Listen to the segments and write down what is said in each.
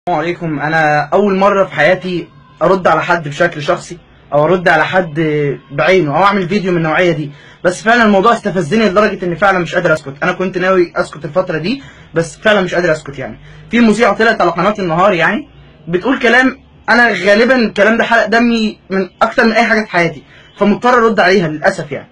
السلام عليكم انا اول مره في حياتي ارد على حد بشكل شخصي او ارد على حد بعينه او اعمل فيديو من النوعيه دي بس فعلا الموضوع استفزني لدرجه اني فعلا مش قادر اسكت انا كنت ناوي اسكت الفتره دي بس فعلا مش قادر اسكت يعني في مذيعه طلعت على قناه النهار يعني بتقول كلام انا غالبا الكلام ده حرق دمي من اكتر من اي حاجه في حياتي فمضطر ارد عليها للاسف يعني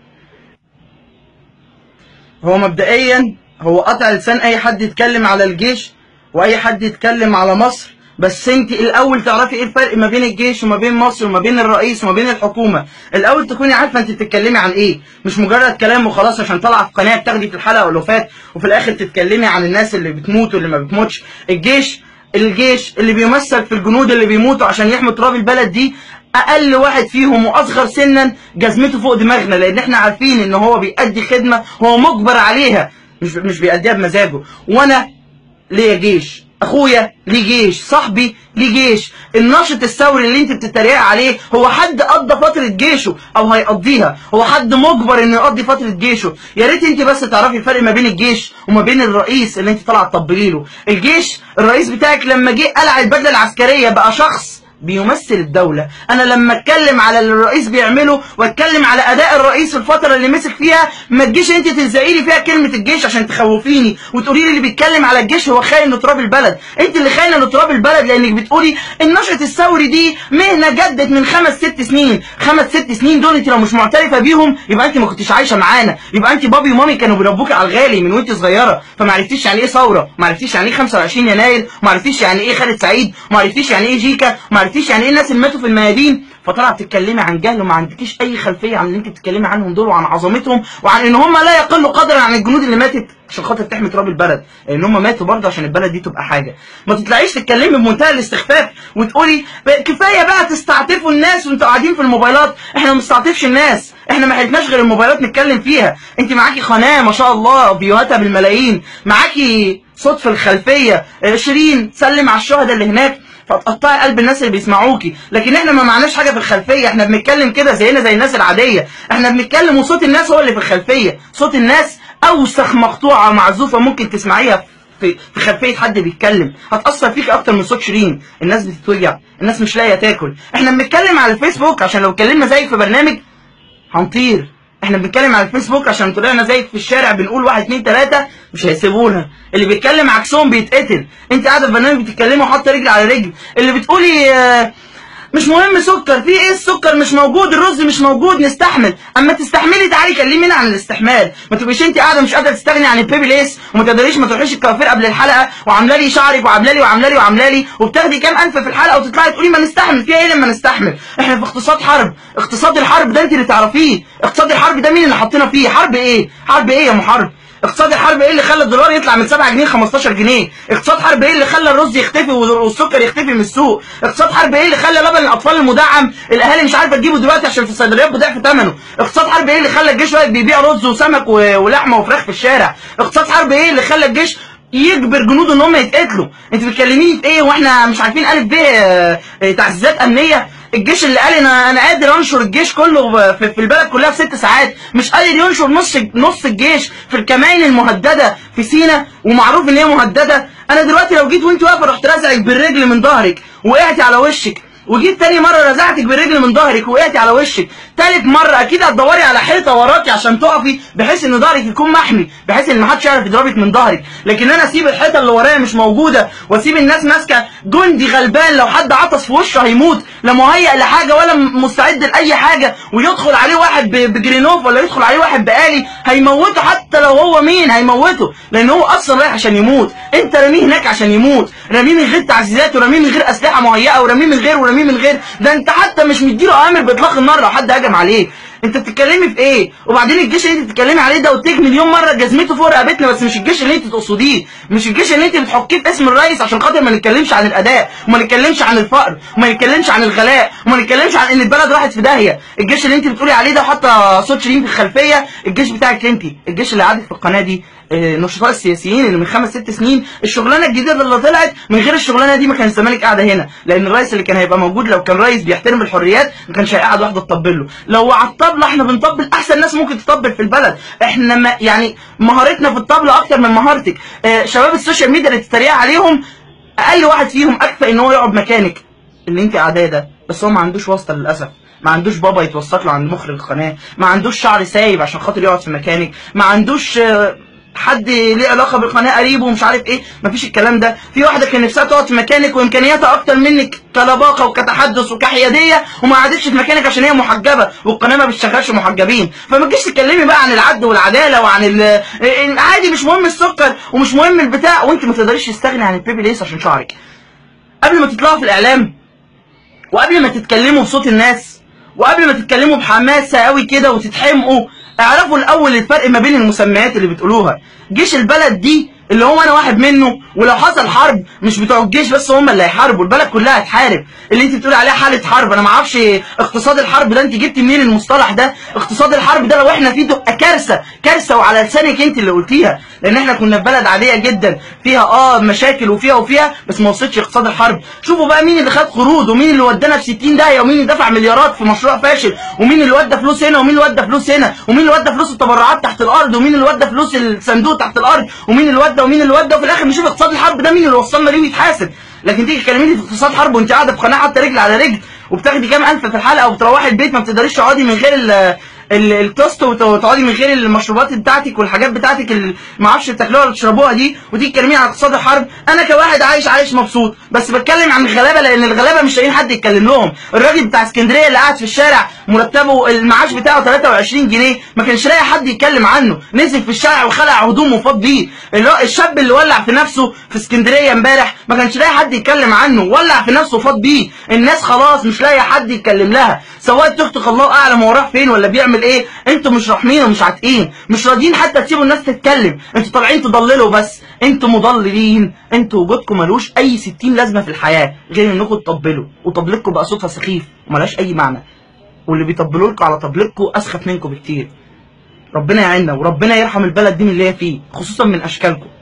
هو مبدئيا هو قطع لسان اي حد يتكلم على الجيش واي حد يتكلم على مصر بس انت الاول تعرفي ايه الفرق ما بين الجيش وما بين مصر وما بين الرئيس وما بين الحكومه الاول تكوني عارفه انت بتتكلمي عن ايه مش مجرد كلام وخلاص عشان طالعه في قناه تاخدي في الحلقه والوفات وفي الاخر تتكلمي عن الناس اللي بتموت واللي ما بتموتش الجيش الجيش اللي بيمثل في الجنود اللي بيموتوا عشان يحموا تراب البلد دي اقل واحد فيهم واصغر سنا جزمته فوق دماغنا لان احنا عارفين ان هو بيأدي خدمه هو مجبر عليها مش مش بيأديها بمزاجه وانا ليا جيش اخويا ليه جيش صاحبي ليه جيش الناشط الثوري اللي انت بتتريق عليه هو حد قضى فتره جيشه او هيقضيها هو حد مجبر انه يقضي فتره جيشه يا ريت انت بس تعرفي الفرق ما بين الجيش وما بين الرئيس اللي انت طالعه تطبلي له الجيش الرئيس بتاعك لما جه قلع البدله العسكريه بقى شخص بيمثل الدولة أنا لما أتكلم على اللي الرئيس بيعمله وأتكلم على أداء الرئيس الفترة اللي مسك فيها ما تجيش أنت تلزقي لي فيها كلمة الجيش عشان تخوفيني وتقولي لي اللي بيتكلم على الجيش هو خاين لتراب البلد أنت اللي خاينة لتراب البلد لأنك بتقولي النشأة الثوري دي مهنة جدت من خمس ست سنين خمس ست سنين دول أنت لو مش معترفة بيهم يبقى أنت ما كنتش عايشة معانا يبقى أنت بابي ومامي كانوا بيربوكي على الغالي من وأنت صغيرة فما عرفتيش يعني إيه ثورة ما عرفتيش يعني إيه 25 يناير ما عرفتيش يعني إيه خالد سعيد ما عرفتيش يعني إيه جيكا ما عرفتيش يعني إيه الناس اللي ماتوا في الميادين فطلع بتتكلمي عن جهل وما عندكيش اي خلفيه عن اللي انت بتتكلمي عنهم دول وعن عظمتهم وعن ان هم لا يقلوا قدرا عن الجنود اللي ماتت عشان خاطر تحمي تراب البلد لان هم ماتوا برضه عشان البلد دي تبقى حاجه ما تطلعيش تتكلمي بمنتهى الاستخفاف وتقولي كفايه بقى تستعطفوا الناس وانتوا قاعدين في الموبايلات احنا ما بنستعطفش الناس احنا ما حلتناش غير الموبايلات نتكلم فيها انت معاكي قناه ما شاء الله فيوهاتها بالملايين معاكي صوت في الخلفيه شيرين سلم على الشهداء اللي هناك فتقطعي قلب الناس اللي بيسمعوكي لكن احنا ما معناش حاجه في الخلفيه احنا بنتكلم كده زينا زي الناس العاديه احنا بنتكلم وصوت الناس هو اللي في الخلفيه صوت الناس اوسخ مقطوعه معزوفه ممكن تسمعيها في في خلفيه حد بيتكلم هتاثر فيك اكتر من صوت شيرين الناس بتتوجع الناس مش لاقيه تاكل احنا بنتكلم على الفيسبوك عشان لو اتكلمنا زيك في برنامج هنطير احنا بنتكلم على الفيسبوك عشان طلعنا زيك في الشارع بنقول واحد اتنين تلاته مش هيسيبونا اللي بيتكلم عكسهم بيتقتل انت قاعده في برنامج بتتكلمي وحاطه رجل على رجل اللي بتقولي آه مش مهم سكر في ايه السكر مش موجود الرز مش موجود نستحمل اما تستحملي تعالي كلمينا عن الاستحمال ما تبقيش انت قاعده مش قادره تستغني عن البيبي ليس وما تقدريش ما تروحيش الكوافير قبل الحلقه وعامله لي شعرك وعامله لي وعامله لي وعامله لي وبتاخدي كام الف في الحلقه وتطلعي تقولي ما نستحمل فيها ايه لما نستحمل احنا في اقتصاد حرب اقتصاد الحرب ده انت اللي تعرفيه اقتصاد الحرب ده مين اللي حطينا فيه حرب ايه حرب ايه يا محارب اقتصاد الحرب ايه اللي خلى الدولار يطلع من 7 جنيه ل 15 جنيه اقتصاد حرب ايه اللي خلى الرز يختفي والسكر يختفي من السوق اقتصاد حرب ايه اللي خلى لبن الاطفال المدعم الاهالي مش عارفه تجيبه دلوقتي عشان في الصيدليات بضعف ثمنه اقتصاد حرب ايه اللي خلى الجيش واقف بيبيع رز وسمك ولحمه وفراخ في الشارع اقتصاد حرب ايه اللي خلى الجيش يجبر جنوده ان هم يتقتلوا انت بتكلميني في ايه واحنا مش عارفين الف ب تعزيزات امنيه الجيش اللي قال انا انا قادر انشر الجيش كله في البلد كلها في ست ساعات مش قادر ينشر نص نص الجيش في الكمائن المهدده في سينا ومعروف ان هي مهدده انا دلوقتي لو جيت وانت واقفه رحت رازعك بالرجل من ظهرك وقعتي على وشك وجيت تاني مرة رزعتك بالرجل من ظهرك وقعتي على وشك تالت مرة اكيد هتدوري على حيطة وراكي عشان تقفي بحيث ان ظهرك يكون محمي بحيث ان محدش يعرف يضربك من ظهرك لكن انا اسيب الحيطة اللي ورايا مش موجودة واسيب الناس ماسكة جندي غلبان لو حد عطس في وشه هيموت لا مهيأ لحاجة ولا مستعد لأي حاجة ويدخل عليه واحد بجرينوف ولا يدخل عليه واحد بآلي هيموته حتى لو هو مين هيموته لان هو اصلا رايح عشان يموت انت رميه هناك عشان يموت رميه من غير تعزيزات ورميه من غير اسلحة مهيئة ورميه من غير ورميه من غير ده انت حتى مش مديله اوامر باطلاق النار لو حد هجم عليه انت بتتكلمي في ايه وبعدين الجيش اللي انت بتتكلمي عليه ده قلت لك مليون مره جزمته فوق رقبتنا بس مش الجيش اللي انت تقصديه مش الجيش اللي انت بتحكيه في اسم الرئيس عشان خاطر ما نتكلمش عن الاداء وما نتكلمش عن الفقر وما نتكلمش عن الغلاء وما نتكلمش عن ان البلد راحت في داهيه الجيش اللي انت بتقولي عليه ده وحاطه صوت شيرين في الخلفيه الجيش بتاعك انت الجيش اللي قعدت في القناه دي النشطاء السياسيين اللي من خمس ست سنين الشغلانه الجديده اللي طلعت من غير الشغلانه دي ما كان الزمالك قاعده هنا لان الرئيس اللي كان هيبقى موجود لو كان رئيس بيحترم الحريات ما كانش هيقعد واحده تطبل له لو على الطبله احنا بنطبل احسن ناس ممكن تطبل في البلد احنا ما يعني مهارتنا في الطبله اكتر من مهارتك آه شباب السوشيال ميديا اللي تتريق عليهم اقل واحد فيهم اكفى ان هو يقعد مكانك اللي انت قاعداه ده بس هو ما عندوش واسطه للاسف ما عندوش بابا يتوسط له عند مخرج القناه ما عندوش شعر سايب عشان خاطر يقعد في مكانك ما عندوش آه، حد ليه علاقه بالقناه قريبه ومش عارف ايه مفيش الكلام ده في واحده كان نفسها تقعد في مكانك وامكانياتها اكتر منك كلباقه وكتحدث وكحياديه وما قعدتش في مكانك عشان هي محجبه والقناه ما بتشغلش محجبين فما تجيش تتكلمي بقى عن العدل والعداله وعن ال ال- عادي مش مهم السكر ومش مهم البتاع وانت ما تقدريش تستغني عن البيبي ليس عشان شعرك قبل ما تطلعوا في الاعلام وقبل ما تتكلموا بصوت الناس وقبل ما تتكلموا بحماسه قوي كده وتتحمقوا اعرفوا الاول الفرق ما بين المسميات اللي بتقولوها جيش البلد دي اللي هو انا واحد منه ولو حصل حرب مش بتوع الجيش بس هم اللي هيحاربوا البلد كلها هتحارب اللي انت بتقولي عليها حاله حرب انا ما اعرفش اقتصاد الحرب ده انت جبت منين المصطلح ده اقتصاد الحرب ده لو احنا فيه تبقى كارثه كارثه وعلى لسانك انت اللي قلتيها لان احنا كنا في بلد عاديه جدا فيها اه مشاكل وفيها وفيها بس ما وصلتش اقتصاد الحرب شوفوا بقى مين اللي خد قروض ومين اللي ودانا في 60 داهيه ومين اللي دفع مليارات في مشروع فاشل ومين اللي ودى فلوس هنا ومين اللي ودى فلوس هنا ومين اللي ودى فلوس التبرعات تحت الارض ومين اللي ودى فلوس الصندوق تحت الارض ومين اللي ودى ومين اللي ودى وفي الاخر نشوف اقتصاد الحرب ده مين اللي وصلنا ليه ويتحاسب لكن تيجي تكلميني في اقتصاد حرب وانت قاعده في قناه حاطه رجل على رجل وبتاخدي كام الف في الحلقه وبتروحي البيت ما بتقدريش تقعدي من غير ال ال- التوست وت- وتقعدي من غير المشروبات بتاعتك والحاجات بتاعتك اللي ما اعرفش بتاكلوها ولا تشربوها دي وتيجي تكلميني عن اقتصاد الحرب انا كواحد عايش عايش مبسوط بس بتكلم عن الغلابه لان الغلابه مش لاقيين حد يتكلم لهم الراجل بتاع اسكندريه اللي قاعد في الشارع مرتبه المعاش بتاعه 23 جنيه ما كانش لاقي حد يتكلم عنه نزل في الشارع وخلع هدومه وفاض بيه اللي هو الشاب اللي ولع في نفسه في اسكندريه امبارح ما كانش لاقي حد يتكلم عنه ولع في نفسه وفاض بيه الناس خلاص مش لاقي حد يتكلم لها سواء تخطق الله اعلم هو راح فين ولا بيعمل ايه انتوا مش راحمين ومش عاتقين مش راضيين حتى تسيبوا الناس تتكلم انتوا طالعين تضللوا بس انتوا مضللين انتوا وجودكم ملوش اي 60 لازمه في الحياه غير انكم تطبلوا وطبلتكم بقى صوتها سخيف وملهاش اي معنى واللي بيطبلوا لكم على طبلتكم اسخف منكم بكتير ربنا يعيننا وربنا يرحم البلد دي من اللي هي فيه خصوصا من اشكالكم